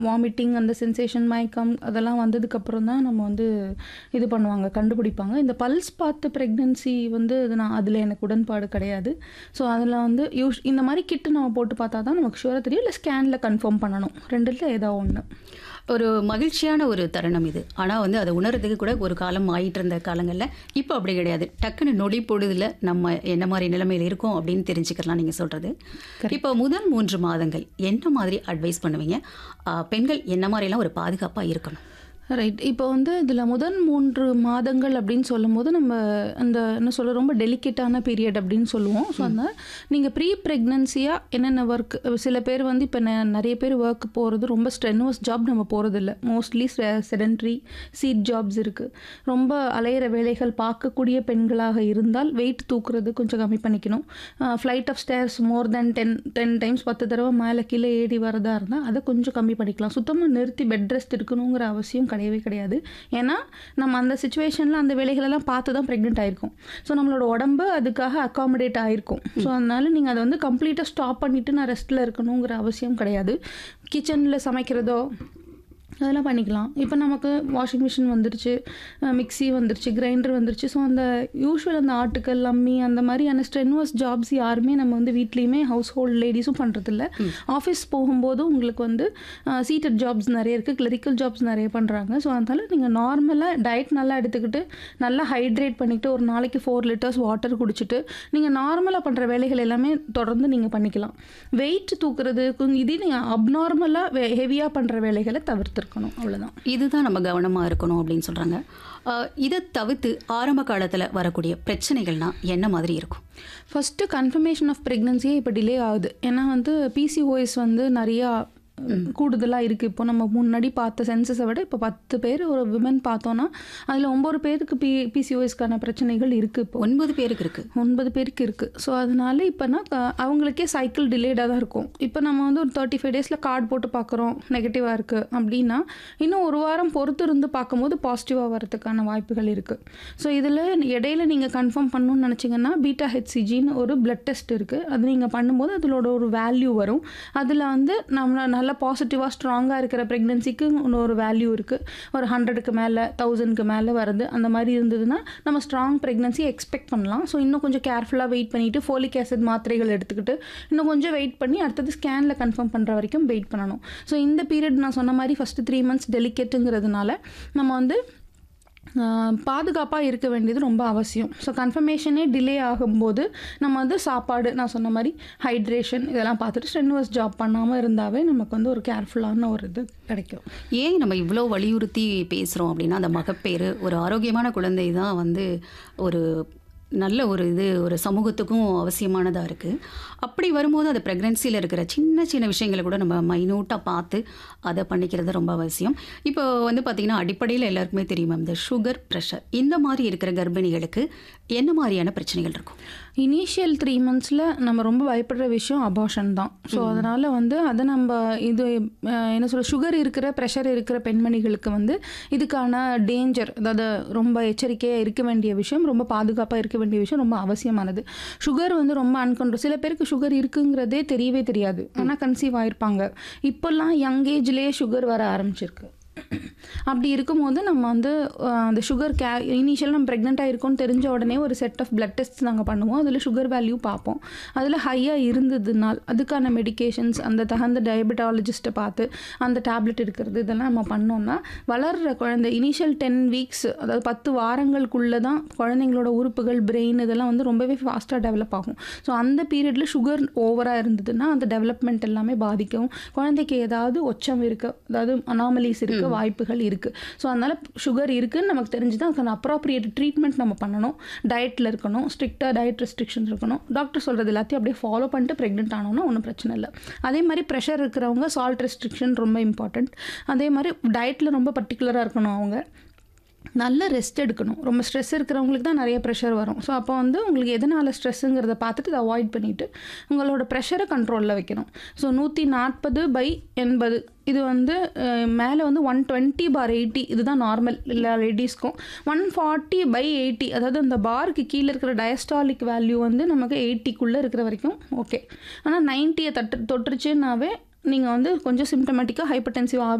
vomiting அந்த sensation மயக்கம் அதெல்லாம் வந்ததுக்கப்புறம் தான் நம்ம வந்து இது பண்ணுவாங்க கண்டுபிடிப்பாங்க இந்த பல்ஸ் பார்த்து ப்ரெக்னென்சி வந்து அது நான் அதில் எனக்கு உடன்பாடு கிடையாது ஸோ அதில் வந்து யூஸ் இந்த மாதிரி கிட்டு நம்ம போட்டு பார்த்தா தான் நமக்கு ஷுவராக தெரியும் இல்லை ஸ்கேனில் கன்ஃபார்ம் பண்ணணும் ரெண்டுல ஏதோ ஒன்று ஒரு மகிழ்ச்சியான ஒரு தருணம் இது ஆனால் வந்து அதை உணர்றதுக்கு கூட ஒரு காலம் ஆயிட்டு இருந்த காலங்களில் இப்போ அப்படி கிடையாது டக்குன்னு நொடி பொழுதுல நம்ம என்ன மாதிரி நிலைமையில் இருக்கோம் அப்படின்னு தெரிஞ்சுக்கலாம் நீங்கள் சொல்கிறது இப்போ முதல் மூன்று மாதங்கள் என்ன மாதிரி அட்வைஸ் பண்ணுவீங்க ஆஹ் பெண்கள் என்ன மாதிரிலாம் ஒரு பாதுகாப்பாக இருக்கணும் ரைட் இப்போ வந்து இதில் முதல் மூன்று மாதங்கள் அப்படின்னு சொல்லும்போது நம்ம அந்த என்ன சொல்ல ரொம்ப டெலிகேட்டான பீரியட் அப்படின்னு சொல்லுவோம் ஸோ அந்த நீங்கள் ப்ரீ ப்ரெக்னன்சியாக என்னென்ன ஒர்க் சில பேர் வந்து இப்போ நிறைய பேர் ஒர்க் போகிறது ரொம்ப ஸ்ட்ரென்வஸ் ஜாப் நம்ம போகிறதில்ல மோஸ்ட்லி செடன்ட்ரி சீட் ஜாப்ஸ் இருக்குது ரொம்ப அலையிற வேலைகள் பார்க்கக்கூடிய பெண்களாக இருந்தால் வெயிட் தூக்குறது கொஞ்சம் கம்மி பண்ணிக்கணும் flight of stairs more then ten ten times பத்து தடவை மேலே கீழே ஏறி வரதா இருந்தால் அதை கொஞ்சம் கம்மி பண்ணிக்கலாம் சுத்தமாக நிறுத்தி பெட் ரெஸ்ட் இருக்கணுங்கிற அவசியம் கிடையவே கிடையாது ஏன்னா நம்ம அந்த சுச்சுவேஷனில் அந்த வேலைகளெல்லாம் பார்த்து தான் ப்ரெக்னென்ட் ஆயிருக்கும் ஸோ நம்மளோட உடம்பு அதுக்காக அக்காமடேட் ஆயிருக்கும் ஸோ அதனால நீங்கள் அதை வந்து கம்ப்ளீட்டாக ஸ்டாப் பண்ணிவிட்டு நான் ரெஸ்ட்டில் இருக்கணுங்கிற அவசியம் கிடையாது கிச்சனில் சமைக்கிறதோ அதெல்லாம் பண்ணிக்கலாம் இப்போ நமக்கு வாஷிங் மிஷின் வந்துருச்சு மிக்ஸி வந்துருச்சு கிரைண்டர் வந்துருச்சு ஸோ அந்த யூஷுவல் அந்த ஆட்டுக்கல் அம்மி அந்த மாதிரியான ஸ்ட்ரென்வஸ் ஜாப்ஸ் யாருமே நம்ம வந்து வீட்லேயுமே ஹவுஸ் ஹோல்ட் லேடிஸும் பண்ணுறதில்ல ஆஃபீஸ் போகும்போதும் உங்களுக்கு வந்து சீட்டட் ஜாப்ஸ் நிறைய இருக்குது கிளரிக்கல் ஜாப்ஸ் நிறைய பண்ணுறாங்க ஸோ அதனால் நீங்கள் நார்மலாக டயட் நல்லா எடுத்துக்கிட்டு நல்லா ஹைட்ரேட் பண்ணிக்கிட்டு ஒரு நாளைக்கு ஃபோர் லிட்டர்ஸ் வாட்டர் குடிச்சிட்டு நீங்கள் நார்மலாக பண்ணுற வேலைகள் எல்லாமே தொடர்ந்து நீங்கள் பண்ணிக்கலாம் வெயிட் தூக்குறது கொஞ்சம் இதே நீங்கள் அப்நார்மலாக ஹெவியாக பண்ணுற வேலைகளை தவிர்த்துருக்கணும் அவ்வளோதான் இதுதான் நம்ம கவனமாக இருக்கணும் அப்படின்னு சொல்கிறாங்க இதை தவிர்த்து ஆரம்ப காலத்தில் வரக்கூடிய பிரச்சனைகள்லாம் என்ன மாதிரி இருக்கும் ஃபஸ்ட்டு கன்ஃபர்மேஷன் ஆஃப் ப்ரெக்னன்சியே இப்போ டிலே ஆகுது ஏன்னா வந்து பிசிஓஎஸ் வந்து நிறையா கூடுதலாக இருக்குது இப்போ நம்ம முன்னாடி பார்த்த சென்சஸை விட இப்போ பத்து பேர் ஒரு விமன் பார்த்தோன்னா அதில் ஒம்பது பேருக்கு பி பிசிஓஎஸ்க்கான பிரச்சனைகள் இருக்குது இப்போ ஒன்பது பேருக்கு இருக்குது ஒன்பது பேருக்கு இருக்குது ஸோ அதனால இப்போனா அவங்களுக்கே சைக்கிள் டிலேடாக தான் இருக்கும் இப்போ நம்ம வந்து ஒரு தேர்ட்டி ஃபைவ் டேஸில் கார்டு போட்டு பார்க்குறோம் நெகட்டிவாக இருக்குது அப்படின்னா இன்னும் ஒரு வாரம் பொறுத்து இருந்து பார்க்கும்போது பாசிட்டிவாக வரதுக்கான வாய்ப்புகள் இருக்குது ஸோ இதில் இடையில நீங்கள் கன்ஃபார்ம் பண்ணணும்னு நினச்சிங்கன்னா பீட்டா ஹெச்சிஜின்னு ஒரு பிளட் டெஸ்ட் இருக்குது அது நீங்கள் பண்ணும்போது அதிலோட ஒரு வேல்யூ வரும் அதில் வந்து நம்ம நல்லா பாசிட்டிவாக ஸ்ட்ராங்காக இருக்கிற ப்ரெக்னென்சிக்கு இன்னொரு வேல்யூ இருக்குது ஒரு ஹண்ட்ரடுக்கு மேலே தௌசண்ட்க்கு மேலே வருது அந்த மாதிரி இருந்ததுன்னா நம்ம ஸ்ட்ராங் ப்ரெக்னன்சி எக்ஸ்பெக்ட் பண்ணலாம் ஸோ இன்னும் கொஞ்சம் கேர்ஃபுல்லாக வெயிட் பண்ணிவிட்டு ஃபோலிக் ஆசிட் மாத்திரைகள் எடுத்துக்கிட்டு இன்னும் கொஞ்சம் வெயிட் பண்ணி அடுத்தது ஸ்கேனில் கன்ஃபார்ம் பண்ணுற வரைக்கும் வெயிட் பண்ணணும் ஸோ இந்த பீரியட் நான் சொன்ன மாதிரி ஃபஸ்ட்டு த்ரீ மந்த்ஸ் டெலிகேட்டுங்கிறதுனால நம்ம வந்து பாதுகாப்பாக இருக்க வேண்டியது ரொம்ப அவசியம் ஸோ கன்ஃபர்மேஷனே டிலே ஆகும்போது நம்ம வந்து சாப்பாடு நான் சொன்ன மாதிரி ஹைட்ரேஷன் இதெல்லாம் பார்த்துட்டு ஸ்ட்ரென்வஸ் ஜாப் பண்ணாமல் இருந்தாவே நமக்கு வந்து ஒரு கேர்ஃபுல்லான ஒரு இது கிடைக்கும் ஏன் நம்ம இவ்வளோ வலியுறுத்தி பேசுகிறோம் அப்படின்னா அந்த மகப்பேறு ஒரு ஆரோக்கியமான குழந்தை தான் வந்து ஒரு நல்ல ஒரு இது ஒரு சமூகத்துக்கும் அவசியமானதாக இருக்குது அப்படி வரும்போது அது ப்ரெக்னென்சியில் இருக்கிற சின்ன சின்ன விஷயங்களை கூட நம்ம மைனூட்டாக பார்த்து அதை பண்ணிக்கிறது ரொம்ப அவசியம் இப்போ வந்து பார்த்திங்கன்னா அடிப்படையில் எல்லாருக்குமே தெரியும் இந்த சுகர் ப்ரெஷர் இந்த மாதிரி இருக்கிற கர்ப்பிணிகளுக்கு என்ன மாதிரியான பிரச்சனைகள் இருக்கும் இனிஷியல் த்ரீ மந்த்ஸில் நம்ம ரொம்ப பயப்படுற விஷயம் அபார்ஷன் தான் ஸோ அதனால் வந்து அதை நம்ம இது என்ன சொல்ல சுகர் இருக்கிற ப்ரெஷர் இருக்கிற பெண்மணிகளுக்கு வந்து இதுக்கான டேஞ்சர் அதாவது ரொம்ப எச்சரிக்கையாக இருக்க வேண்டிய விஷயம் ரொம்ப பாதுகாப்பாக இருக்க வேண்டிய விஷயம் ரொம்ப அவசியமானது சுகர் வந்து ரொம்ப அன்கண்ட்ரோல் சில பேருக்கு சுகர் இருக்குங்கிறதே தெரியவே தெரியாது ஆனால் கன்சீவ் ஆயிருப்பாங்க இப்போல்லாம் யங் ஏஜ்லேயே சுகர் வர ஆரம்பிச்சிருக்கு அப்படி இருக்கும்போது நம்ம வந்து அந்த சுகர் கே இனிஷியல் நம்ம ப்ரெக்னெண்ட்டாக இருக்கோம்னு தெரிஞ்ச உடனே ஒரு செட் ஆஃப் பிளட் டெஸ்ட் நாங்கள் பண்ணுவோம் அதில் சுகர் வேல்யூ பார்ப்போம் அதில் ஹையாக இருந்ததுனால் அதுக்கான மெடிகேஷன்ஸ் அந்த தகுந்த டயபெட்டாலஜிஸ்ட்டை பார்த்து அந்த டேப்லெட் எடுக்கிறது இதெல்லாம் நம்ம பண்ணோம்னா வளர்கிற குழந்தை இனிஷியல் டென் வீக்ஸ் அதாவது பத்து வாரங்களுக்குள்ளே தான் குழந்தைங்களோட உறுப்புகள் பிரெயின் இதெல்லாம் வந்து ரொம்பவே ஃபாஸ்ட்டாக டெவலப் ஆகும் ஸோ அந்த பீரியடில் சுகர் ஓவராக இருந்ததுன்னா அந்த டெவலப்மெண்ட் எல்லாமே பாதிக்கும் குழந்தைக்கு ஏதாவது ஒச்சம் இருக்குது அதாவது அனாமலிஸ் இருக்க வாய்ப்புகள் இருக்குது ஸோ அதனால் சுகர் இருக்குன்னு நமக்கு தெரிஞ்சு தான் அதுக்கான அப்ராப்ரியேட் ட்ரீட்மெண்ட் நம்ம பண்ணணும் டயட்டில் இருக்கணும் ஸ்ட்ரிக்டாக டயட் ரெஸ்ட்ரிக்ஷன்ஸ் இருக்கணும் டாக்டர் சொல்கிறது எல்லாத்தையும் அப்படியே ஃபாலோ பண்ணிட்டு ப்ரெக்னென்ட் ஆனோம்னா ஒன்றும் பிரச்சனை இல்லை அதே மாதிரி ப்ரெஷர் இருக்கிறவங்க சால்ட் ரெஸ்ட்ரிக்ஷன் ரொம்ப இம்பார்ட்டண்ட் அதே மாதிரி டயட்டில் ரொம்ப பர்டிகுலராக இருக்கணும் அவங்க நல்ல ரெஸ்ட் எடுக்கணும் ரொம்ப ஸ்ட்ரெஸ் இருக்கிறவங்களுக்கு தான் நிறைய ப்ரெஷர் வரும் ஸோ அப்போ வந்து உங்களுக்கு எதனால் ஸ்ட்ரெஸ்ஸுங்கிறத பார்த்துட்டு இதை அவாய்ட் பண்ணிவிட்டு உங்களோட ப்ரெஷரை கண்ட்ரோலில் வைக்கணும் ஸோ நூற்றி நாற்பது பை எண்பது இது வந்து மேலே வந்து ஒன் டுவெண்ட்டி பார் எயிட்டி இதுதான் நார்மல் இல்லை லேடிஸ்க்கும் ஒன் ஃபார்ட்டி பை எயிட்டி அதாவது அந்த பாருக்கு கீழே இருக்கிற டயஸ்டாலிக் வேல்யூ வந்து நமக்கு எயிட்டிக்குள்ளே இருக்கிற வரைக்கும் ஓகே ஆனால் நைன்ட்டியை தட்டு தொட்டுருச்சுன்னாவே நீங்கள் வந்து கொஞ்சம் சிம்டமேட்டிக்காக ஹைப்பர் டென்சிவ்